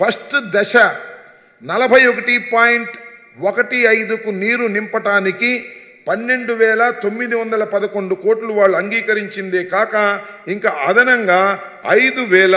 first దశ నలభై ఒకటి పాయింట్ ఒకటి ఐదుకు నీరు నింపటానికి పన్నెండు వేల తొమ్మిది వందల పదకొండు కోట్లు వాళ్ళు అంగీకరించిందే కాక ఇంకా అదనంగా ఐదు వేల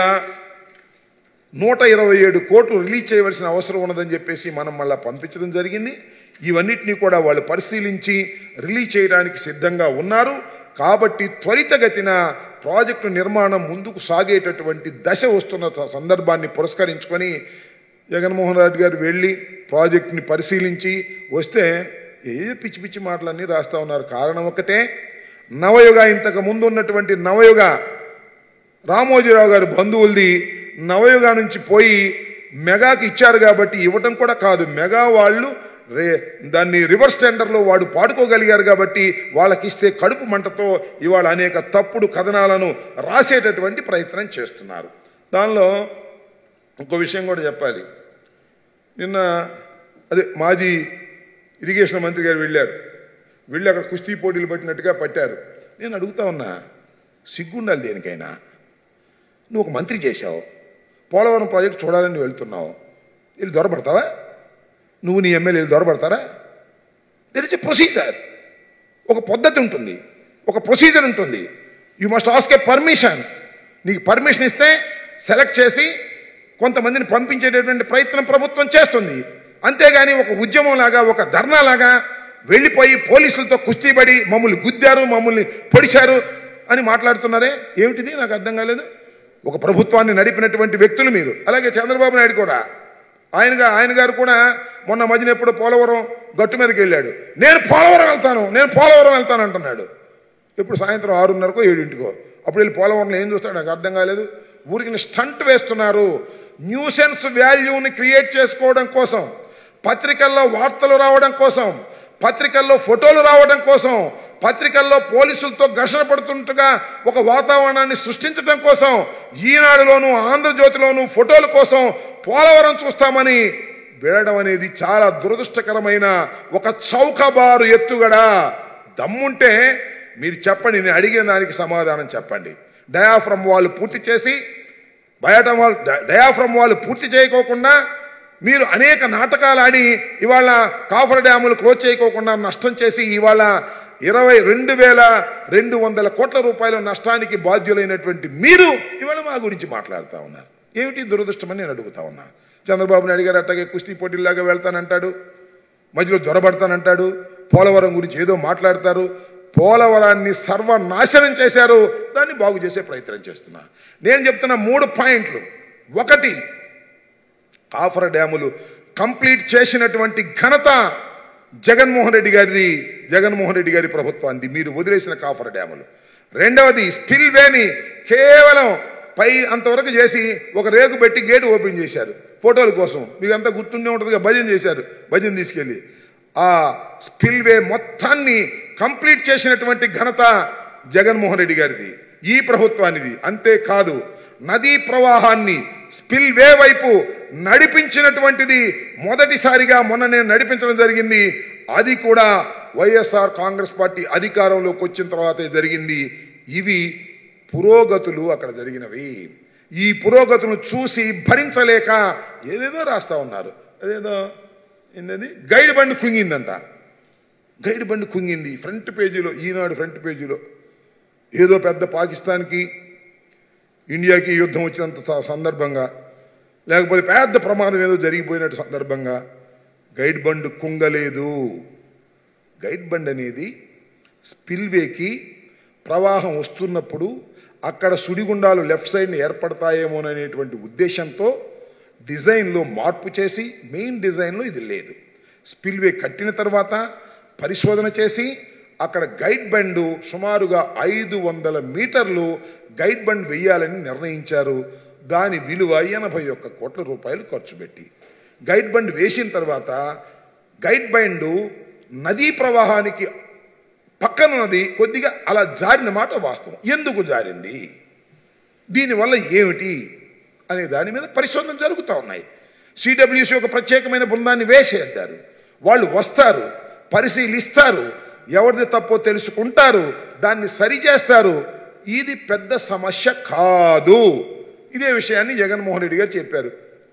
నూట ఇరవై ఏడు కోట్లు రిలీజ్ చేయవలసిన అవసరం ఉన్నదని చెప్పేసి మనం మళ్ళీ పంపించడం జరిగింది ఇవన్నిటినీ కూడా వాళ్ళు పరిశీలించి రిలీజ్ చేయడానికి సిద్ధంగా ఉన్నారు కాబట్టి త్వరితగతిన ప్రాజెక్టు నిర్మాణం ముందుకు సాగేటటువంటి దశ వస్తున్న స- సందర్భాన్ని పురస్కరించుకొని జగన్మోహన్ రెడ్డి గారు వెళ్ళి ప్రాజెక్టుని పరిశీలించి వస్తే ఏ పిచ్చి పిచ్చి మాటలన్నీ రాస్తా ఉన్నారు కారణం ఒకటే నవయుగ ఇంతకు ముందు ఉన్నటువంటి నవయుగ రామోజీరావు గారి బంధువులది నవయుగ నుంచి పోయి మెగాకి ఇచ్చారు కాబట్టి ఇవ్వటం కూడా కాదు మెగా వాళ్ళు రే దాన్ని రివర్స్ టెండర్లో వాడు పాడుకోగలిగారు కాబట్టి వాళ్ళకి ఇస్తే కడుపు మంటతో ఇవాళ అనేక తప్పుడు కథనాలను రాసేటటువంటి ప్రయత్నం చేస్తున్నారు దానిలో ఇంకో విషయం కూడా చెప్పాలి నిన్న అదే మాజీ ఇరిగేషన్ మంత్రి గారు వెళ్ళారు వెళ్ళి అక్కడ కుస్తీ పోటీలు పట్టినట్టుగా పట్టారు నేను అడుగుతా ఉన్నా సిగ్గుండాలి దేనికైనా నువ్వు ఒక మంత్రి చేశావు పోలవరం ప్రాజెక్ట్ చూడాలని వెళ్తున్నావు వీళ్ళు దొరబడతావా నువ్వు నీ ఎమ్మెల్యేలు దొరబడతారా దెర్ ఇస్ ఎ ప్రొసీజర్ ఒక పద్ధతి ఉంటుంది ఒక ప్రొసీజర్ ఉంటుంది you must ask a permission నీకు పర్మిషన్ ఇస్తే సెలెక్ట్ చేసి కొంతమందిని పంపించేటటువంటి ప్రయత్నం ప్రభుత్వం చేస్తుంది అంతేగాని ఒక ఉద్యమం లాగా ఒక ధర్నా లాగా వెళ్ళిపోయి పోలీసులతో కుస్తీపడి మమ్మల్ని గుద్దారు మమ్మల్ని పొడిచారు అని మాట్లాడుతున్నారే ఏమిటిది నాకు అర్థం కాలేదు ఒక ప్రభుత్వాన్ని నడిపినటువంటి వ్యక్తులు మీరు అలాగే చంద్రబాబు నాయుడు కూడా ఆయనగా ఆయన గారు కూడా మొన్న మధ్యన ఎప్పుడు పోలవరం గట్టు మీదకి వెళ్ళాడు నేను పోలవరం వెళ్తాను నేను పోలవరం వెళ్తాను అంటున్నాడు ఇప్పుడు సాయంత్రం ఆరున్నరకో ఏడింటికో అప్పుడు వెళ్ళి పోలవరంలో ఏం చూస్తాడు నాకు అర్థం కాలేదు ఊరికి స్టంట్ వేస్తున్నారు న్యూసెన్స్ వాల్యూని క్రియేట్ చేసుకోవడం కోసం పత్రికల్లో వార్తలు రావడం కోసం పత్రికల్లో ఫోటోలు రావడం కోసం పత్రికల్లో పోలీసులతో ఘర్షణ పడుతుండగా ఒక వాతావరణాన్ని సృష్టించడం కోసం ఈనాడులోను ఆంధ్రజ్యోతిలోను ఫోటోల కోసం పోలవరం చూస్తామని వెళ్ళడం అనేది చాలా దురదృష్టకరమైన ఒక చౌకబారు ఎత్తుగడ దమ్ముంటే మీరు చెప్పండి నేను అడిగిన దానికి సమాధానం చెప్పండి డయాఫ్రమ్ వాళ్ళు పూర్తి చేసి బయట వాళ్ళు డయాఫ్రమ్ వాళ్ళు పూర్తి చేయకోకుండా మీరు అనేక నాటకాలు ఆడి ఇవాళ కాఫర్ డ్యాములు క్లోజ్ చేయకోకుండా నష్టం చేసి ఇవాళ ఇరవై రెండు వేల రెండు వందల కోట్ల రూపాయల నష్టానికి బాధ్యులైనటువంటి మీరు ఇవాళ మా గురించి మాట్లాడుతూ ఉన్నారు ఏమిటి దురదృష్టమని నేను అడుగుతా ఉన్నా చంద్రబాబు నాయుడు గారు అట్టగే కుస్తీ పోటీల్లాగా వెళ్తానంటాడు మధ్యలో దొరబడతానంటాడు పోలవరం గురించి ఏదో మాట్లాడతారు పోలవరాన్ని సర్వనాశనం చేశారు దాన్ని బాగు చేసే ప్రయత్నం చేస్తున్నా నేను చెప్తున్న మూడు పాయింట్లు ఒకటి కాఫర్ డ్యాములు కంప్లీట్ చేసినటువంటి ఘనత జగన్మోహన్ రెడ్డి గారిది జగన్మోహన్ రెడ్డి గారి ప్రభుత్వాన్ని మీరు వదిలేసిన కాఫర్ డ్యాములు రెండవది స్పిల్ వేని కేవలం పై అంతవరకు చేసి ఒక రేకు పెట్టి గేటు ఓపెన్ చేశారు ఫోటోల కోసం మీకు అంతా గుర్తుండే ఉంటుందిగా భజన చేశారు భజన తీసుకెళ్ళి ఆ స్పిల్ వే మొత్తాన్ని కంప్లీట్ చేసినటువంటి ఘనత జగన్మోహన్ రెడ్డి గారిది ఈ ప్రభుత్వానిది అంతేకాదు నదీ ప్రవాహాన్ని స్పిల్ వే వైపు నడిపించినటువంటిది మొదటిసారిగా మొన్న నేను నడిపించడం జరిగింది అది కూడా వైఎస్ఆర్ కాంగ్రెస్ పార్టీ అధికారంలోకి వచ్చిన తర్వాతే జరిగింది ఇవి పురోగతులు అక్కడ జరిగినవి ఈ పురోగతులను చూసి భరించలేక ఏవేవో రాస్తా ఉన్నారు అదేదో ఏంటది గైడ్ బండి కుంగిందంట గైడ్ బండి కుంగింది ఫ్రంట్ పేజీలో ఈనాడు ఫ్రంట్ పేజీలో ఏదో పెద్ద పాకిస్తాన్కి ఇండియాకి యుద్ధం వచ్చినంత స- సందర్భంగా లేకపోతే పెద్ద ప్రమాదం ఏదో జరిగిపోయినట్టు సందర్భంగా గైడ్ బండ్ కుంగలేదు గైడ్ బండ్ అనేది స్పిల్వేకి ప్రవాహం వస్తున్నప్పుడు అక్కడ సుడిగుండాలు లెఫ్ట్ సైడ్ని ఏర్పడతాయేమోననేటువంటి ఉద్దేశంతో డిజైన్లో మార్పు చేసి మెయిన్ డిజైన్లో ఇది లేదు స్పిల్వే కట్టిన తర్వాత పరిశోధన చేసి అక్కడ గైడ్ బండ్ సుమారుగా ఐదు వందల మీటర్లు గైడ్ బండ్ వేయాలని నిర్ణయించారు దాని విలువ ఎనభై ఒక్క కోట్ల రూపాయలు ఖర్చు పెట్టి గైడ్ బండ్ వేసిన తర్వాత గైడ్ బండ్ నదీ ప్రవాహానికి పక్కనున్నది కొద్దిగా అలా జారిన మాట వాస్తవం ఎందుకు జారింది దీనివల్ల ఏమిటి అనే దాని మీద పరిశోధన జరుగుతూ ఉన్నాయి సిడబ్ల్యూసి ఒక ప్రత్యేకమైన బృందాన్ని వేసేద్దారు వాళ్ళు వస్తారు పరిశీలిస్తారు ఎవరిది తప్పో తెలుసుకుంటారు దాన్ని సరిచేస్తారు ఇది పెద్ద సమస్య కాదు ఇదే విషయాన్ని జగన్మోహన్ రెడ్డి గారు చెప్పారు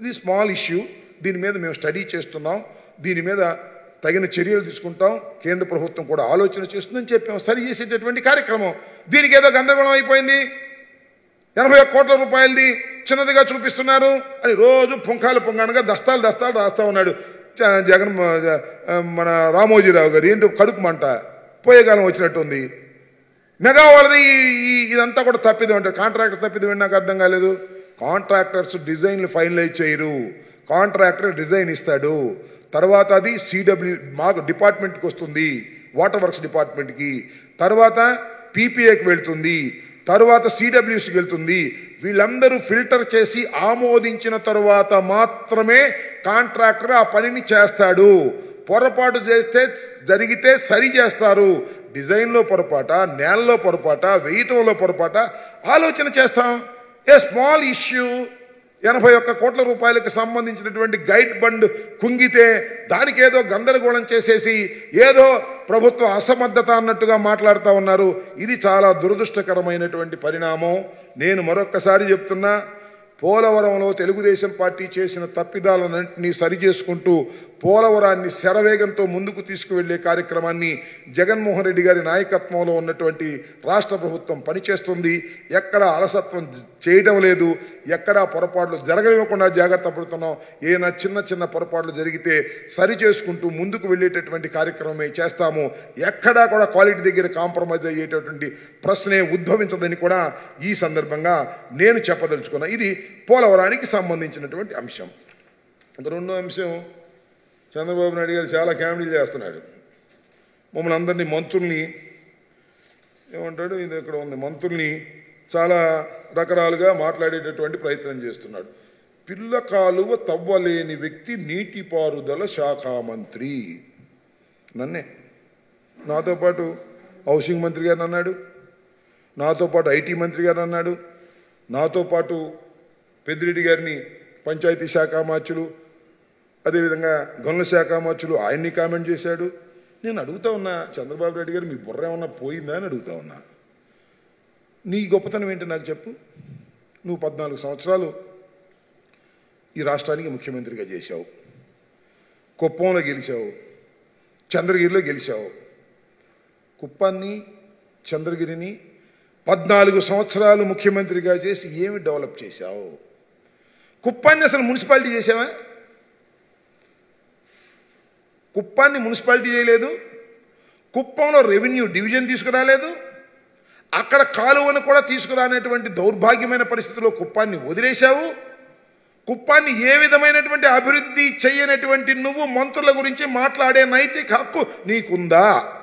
ఇది స్మాల్ ఇష్యూ దీని మీద మేము స్టడీ చేస్తున్నాం దీని మీద తగిన చర్యలు తీసుకుంటాం కేంద్ర ప్రభుత్వం కూడా ఆలోచన చేస్తుందని చెప్పాం సరి చేసేటటువంటి కార్యక్రమం దీనికి ఏదో గందరగోళం అయిపోయింది ఎనభై ఒక్క కోట్ల రూపాయలది చిన్నదిగా చూపిస్తున్నారు అని రోజు పుంఖాలు పుంగానుగా దస్తాలు దస్తాలు రాస్తా ఉన్నాడు జ- జగన్ మ- జ- మన రామోజీరావు గారు ఏంటో కడుపు మంట పోయే కాలం వచ్చినట్టుంది మెగా వాళ్ళది ఈ- ఈ- ఇదంతా కూడా తప్పిదం అంటారు కాంట్రాక్టర్ తప్పిదం ఏంటి నాకు అర్థం కాలేదు కాంట్రాక్టర్స్ డిజైన్లు ఫైనలైజ్ చేయరు కాంట్రాక్టర్ డిజైన్ ఇస్తాడు తర్వాత అది సిడబ్ల్యూ మాకు డిపార్ట్మెంట్కి వస్తుంది వాటర్ వర్క్స్ డిపార్ట్మెంట్కి తర్వాత పీపీఏకి వెళ్తుంది తర్వాత సిడబ్ల్యూసికి వెళ్తుంది వీళ్ళందరూ ఫిల్టర్ చేసి ఆమోదించిన తరువాత మాత్రమే కాంట్రాక్టర్ ఆ పనిని చేస్తాడు పొరపాటు చేస్తే జరిగితే సరి చేస్తారు డిజైన్లో పొరపాట నేలలో పొరపాట వేయటంలో పొరపాట ఆలోచన చేస్తాం ఏ స్మాల్ ఇష్యూ ఎనభై ఒక్క కోట్ల రూపాయలకు సంబంధించినటువంటి గైడ్ బండ్ కుంగితే దానికి ఏదో గందరగోళం చేసేసి ఏదో ప్రభుత్వ అసమర్థత అన్నట్టుగా మాట్లాడుతూ ఉన్నారు ఇది చాలా దురదృష్టకరమైనటువంటి పరిణామం నేను మరొక్కసారి చెప్తున్నా పోలవరంలో తెలుగుదేశం పార్టీ చేసిన తప్పిదాలన్నింటినీ సరిచేసుకుంటూ పోలవరాన్ని శరవేగంతో ముందుకు తీసుకువెళ్లే కార్యక్రమాన్ని జగన్మోహన్ రెడ్డి గారి నాయకత్వంలో ఉన్నటువంటి రాష్ట్ర ప్రభుత్వం పనిచేస్తుంది ఎక్కడ అలసత్వం చేయడం లేదు ఎక్కడా పొరపాట్లు జరగనివ్వకుండా జాగ్రత్త పడుతున్నాం ఏమైనా చిన్న చిన్న పొరపాట్లు జరిగితే సరి చేసుకుంటూ ముందుకు వెళ్ళేటటువంటి కార్యక్రమమే చేస్తాము ఎక్కడా కూడా క్వాలిటీ దగ్గర కాంప్రమైజ్ అయ్యేటటువంటి ప్రశ్నే ఉద్భవించదని కూడా ఈ సందర్భంగా నేను చెప్పదలుచుకున్నా ఇది పోలవరానికి సంబంధించినటువంటి అంశం ఇక రెండో అంశం చంద్రబాబు నాయుడు గారు చాలా కామెడీలు చేస్తున్నాడు మమ్మల్ని అందరినీ మంత్రుల్ని ఏమంటాడు ఇది ఇక్కడ ఉంది మంత్రుల్ని చాలా రకరాలుగా మాట్లాడేటటువంటి ప్రయత్నం చేస్తున్నాడు పిల్ల కాలువ తవ్వలేని వ్యక్తి నీటిపారుదల శాఖ మంత్రి నన్నే నాతో పాటు హౌసింగ్ మంత్రి గారు అన్నాడు నాతో పాటు ఐటీ మంత్రి గారు అన్నాడు నాతో పాటు పెద్దిరెడ్డి గారిని పంచాయతీ శాఖ మార్చులు అదేవిధంగా గనుల శాఖ మార్చులు ఆయన్ని కామెంట్ చేశాడు నేను అడుగుతా ఉన్నా చంద్రబాబు నాయుడు గారు మీ బుర్ర ఏమన్నా పోయిందా అని అడుగుతా ఉన్నా నీ గొప్పతనం ఏంటి నాకు చెప్పు నువ్వు పద్నాలుగు సంవత్సరాలు ఈ రాష్ట్రానికి ముఖ్యమంత్రిగా చేశావు కుప్పంలో గెలిచావు చంద్రగిరిలో గెలిచావు కుప్పాన్ని చంద్రగిరిని పద్నాలుగు సంవత్సరాలు ముఖ్యమంత్రిగా చేసి ఏమి డెవలప్ చేశావు కుప్పాన్ని అసలు మున్సిపాలిటీ చేసావా కుప్పాన్ని మున్సిపాలిటీ చేయలేదు కుప్పంలో రెవెన్యూ డివిజన్ తీసుకురాలేదు అక్కడ కాలువను కూడా తీసుకురానటువంటి దౌర్భాగ్యమైన పరిస్థితిలో కుప్పాన్ని వదిలేశావు కుప్పాన్ని ఏ విధమైనటువంటి అభివృద్ధి చేయనటువంటి నువ్వు మంత్రుల గురించి మాట్లాడే నైతిక హక్కు నీకుందా